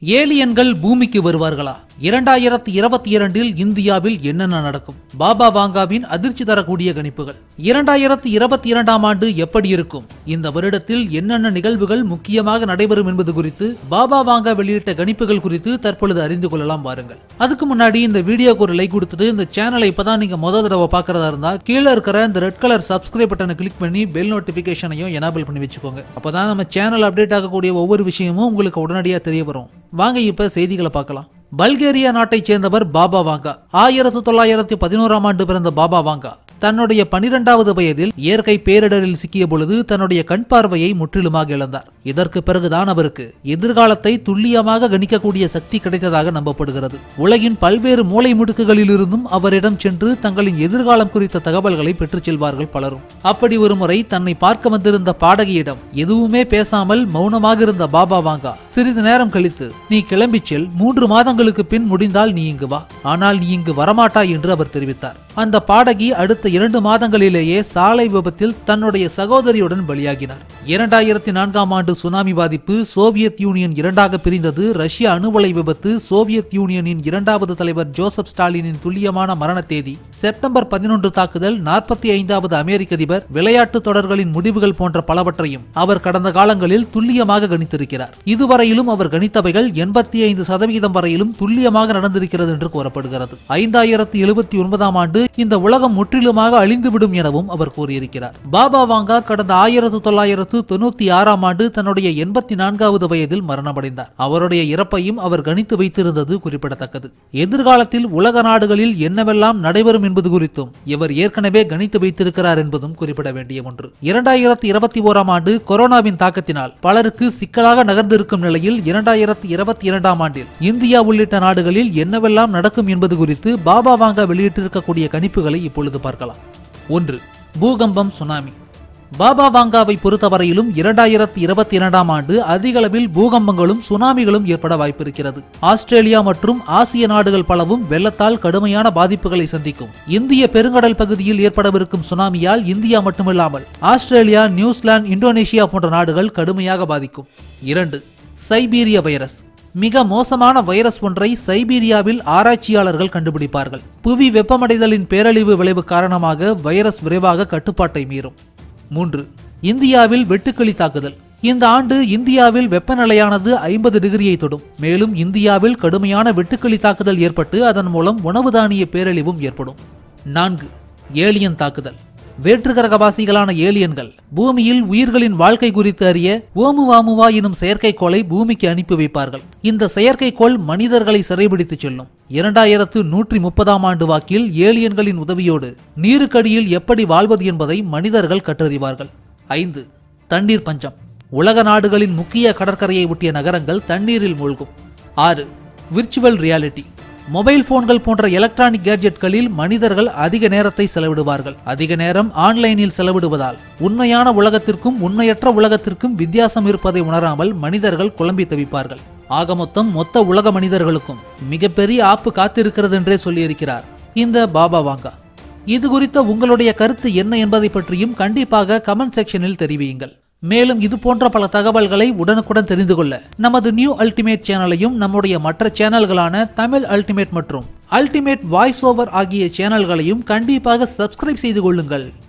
ஏலியன்கள் பூமிக்கு வருவார்களா இரண்டாயிரத்தி இருபத்தி இரண்டில் இந்தியாவில் என்னென்ன நடக்கும் பாபா வாங்காவின் அதிர்ச்சி தரக்கூடிய கணிப்புகள் இரண்டாயிரத்தி இருபத்தி இரண்டாம் ஆண்டு எப்படி இருக்கும் இந்த வருடத்தில் என்னென்ன நிகழ்வுகள் முக்கியமாக நடைபெறும் என்பது குறித்து பாபா வாங்கா வெளியிட்ட கணிப்புகள் குறித்து தற்பொழுது அறிந்து கொள்ளலாம் பாருங்கள் அதுக்கு முன்னாடி இந்த வீடியோக்கு ஒரு லைக் கொடுத்துட்டு இந்த சேனலை இப்பதான் நீங்க முத தடவை பார்க்கறதா இருந்தா கீழே இருக்கிற இந்த ரெட் கலர் சப்ஸ்கிரைப் பட்டனை கிளிக் பண்ணி பெல் நோட்டிபிகேஷனையும் எனேபிள் பண்ணி வச்சுக்கோங்க அப்பதான் நம்ம சேனல் அப்டேட் ஆகக்கூடிய ஒவ்வொரு விஷயமும் உங்களுக்கு உடனடியாக தெரிய வரும் வாங்க இப்ப செய்திகளை பார்க்கலாம் பல்கேரியா நாட்டைச் சேர்ந்தவர் பாபா வாங்கா ஆயிரத்து தொள்ளாயிரத்தி பதினோராம் ஆண்டு பிறந்த பாபா வாங்கா தன்னுடைய பனிரெண்டாவது வயதில் இயற்கை பேரிடரில் சிக்கிய பொழுது தன்னுடைய கண் பார்வையை முற்றிலுமாக இழந்தார் இதற்கு பிறகுதான் அவருக்கு எதிர்காலத்தை துல்லியமாக கணிக்கக்கூடிய சக்தி கிடைத்ததாக நம்பப்படுகிறது உலகின் பல்வேறு மூலை முடுக்குகளிலிருந்தும் அவரிடம் சென்று தங்களின் எதிர்காலம் குறித்த தகவல்களை பெற்றுச் செல்வார்கள் பலரும் அப்படி ஒரு முறை தன்னை பார்க்க வந்திருந்த பாடகியிடம் எதுவுமே பேசாமல் மௌனமாக இருந்த பாபா வாங்கா சிறிது நேரம் கழித்து நீ கிளம்பிச் செல் மூன்று மாதங்களுக்கு பின் முடிந்தால் நீ இங்கு வா ஆனால் நீ இங்கு வரமாட்டாய் என்று அவர் தெரிவித்தார் அந்த பாடகி அடுத்த இரண்டு மாதங்களிலேயே சாலை விபத்தில் தன்னுடைய சகோதரியுடன் பலியாகினார் இரண்டாயிரத்தி நான்காம் ஆண்டு சுனாமி பாதிப்பு சோவியத் யூனியன் இரண்டாக பிரிந்தது ரஷ்ய அணுவலை விபத்து சோவியத் யூனியனின் இரண்டாவது தலைவர் ஜோசப் ஸ்டாலினின் துல்லியமான மரண தேதி செப்டம்பர் பதினொன்று தாக்குதல் நாற்பத்தி ஐந்தாவது அமெரிக்க அதிபர் விளையாட்டு தொடர்களின் முடிவுகள் போன்ற பலவற்றையும் அவர் கடந்த காலங்களில் துல்லியமாக கணித்திருக்கிறார் இதுவரையிலும் அவர் கணித்தவைகள் எண்பத்தி ஐந்து சதவீதம் வரையிலும் துல்லியமாக நடந்திருக்கிறது என்று கூறப்படுகிறது ஐந்தாயிரத்தி எழுபத்தி ஒன்பதாம் ஆண்டு இந்த உலகம் முற்றிலுமாக அழிந்துவிடும் எனவும் அவர் கூறியிருக்கிறார் பாபா வாங்கா கடந்த ஆயிரத்து தொள்ளாயிரத்து தொண்ணூத்தி ஆறாம் ஆண்டு தன்னுடைய எண்பத்தி நான்காவது வயதில் மரணமடைந்தார் அவருடைய இறப்பையும் அவர் கணித்து வைத்திருந்தது குறிப்பிடத்தக்கது எதிர்காலத்தில் உலக நாடுகளில் என்னவெல்லாம் நடைபெறும் என்பது குறித்தும் இவர் ஏற்கனவே கணித்து வைத்திருக்கிறார் என்பதும் குறிப்பிட வேண்டிய ஒன்று இரண்டாயிரத்தி இருபத்தி ஓராம் ஆண்டு கொரோனாவின் தாக்கத்தினால் பலருக்கு சிக்கலாக நகர்ந்திருக்கும் நிலையில் இரண்டாயிரத்தி இருபத்தி இரண்டாம் ஆண்டில் இந்தியா உள்ளிட்ட நாடுகளில் என்னவெல்லாம் நடக்கும் என்பது குறித்து பாபா வாங்கா வெளியிட்டிருக்கக்கூடிய கணிப்புகளை இப்பொழுது பார்க்கலாம் ஒன்று பூகம்பம் சுனாமி பாபா வாங்காவை பொறுத்தவரையிலும் இரண்டாயிரத்தி இருபத்தி இரண்டாம் ஆண்டு அதிகளவில் பூகம்பங்களும் சுனாமிகளும் ஏற்பட வாய்ப்பிருக்கிறது ஆஸ்திரேலியா மற்றும் ஆசிய நாடுகள் பலவும் வெள்ளத்தால் கடுமையான பாதிப்புகளை சந்திக்கும் இந்திய பெருங்கடல் பகுதியில் ஏற்படவிருக்கும் சுனாமியால் இந்தியா மட்டுமில்லாமல் ஆஸ்திரேலியா நியூசிலாந்து இந்தோனேஷியா போன்ற நாடுகள் கடுமையாக பாதிக்கும் இரண்டு சைபீரிய வைரஸ் மிக மோசமான வைரஸ் ஒன்றை சைபீரியாவில் ஆராய்ச்சியாளர்கள் கண்டுபிடிப்பார்கள் புவி வெப்பமடைதலின் பேரழிவு விளைவு காரணமாக வைரஸ் விரைவாக கட்டுப்பாட்டை மீறும் மூன்று இந்தியாவில் வெட்டுக்கிளி தாக்குதல் இந்த ஆண்டு இந்தியாவில் வெப்பநிலையானது ஐம்பது டிகிரியை தொடும் மேலும் இந்தியாவில் கடுமையான வெட்டுக்கிளி தாக்குதல் ஏற்பட்டு அதன் மூலம் உணவு தானிய பேரழிவும் ஏற்படும் நான்கு ஏலியன் தாக்குதல் வேற்றுகிரகவாசிகளான ஏலியன்கள் பூமியில் உயிர்களின் வாழ்க்கை குறித்து அறிய ஓமுவாமுவா எனும் செயற்கைக்கோளை பூமிக்கு அனுப்பி வைப்பார்கள் இந்த செயற்கைக்கோள் மனிதர்களை சிறைபிடித்துச் செல்லும் இரண்டாயிரத்து நூற்றி முப்பதாம் ஆண்டு வாக்கில் ஏலியன்களின் உதவியோடு நீருக்கடியில் எப்படி வாழ்வது என்பதை மனிதர்கள் கற்றறிவார்கள் ஐந்து தண்ணீர் பஞ்சம் உலக நாடுகளின் முக்கிய கடற்கரையை ஒட்டிய நகரங்கள் தண்ணீரில் மூழ்கும் ஆறு விர்ச்சுவல் ரியாலிட்டி மொபைல் போன்கள் போன்ற எலக்ட்ரானிக் கேட்ஜெட்களில் மனிதர்கள் அதிக நேரத்தை செலவிடுவார்கள் அதிக நேரம் ஆன்லைனில் செலவிடுவதால் உண்மையான உலகத்திற்கும் உண்மையற்ற உலகத்திற்கும் வித்தியாசம் இருப்பதை உணராமல் மனிதர்கள் குழம்பி தவிப்பார்கள் ஆக மொத்தம் மொத்த உலக மனிதர்களுக்கும் மிகப்பெரிய ஆப்பு காத்திருக்கிறது என்றே சொல்லியிருக்கிறார் இந்த பாபா வாங்கா இது குறித்த உங்களுடைய கருத்து என்ன என்பதை பற்றியும் கண்டிப்பாக கமெண்ட் செக்ஷனில் தெரிவியுங்கள் மேலும் இது போன்ற பல தகவல்களை உடனுக்குடன் தெரிந்து கொள்ள நமது நியூ அல்டிமேட் சேனலையும் நம்முடைய மற்ற சேனல்களான தமிழ் அல்டிமேட் மற்றும் அல்டிமேட் வாய்ஸ் ஓவர் ஆகிய சேனல்களையும் கண்டிப்பாக சப்ஸ்கிரைப் செய்து கொள்ளுங்கள்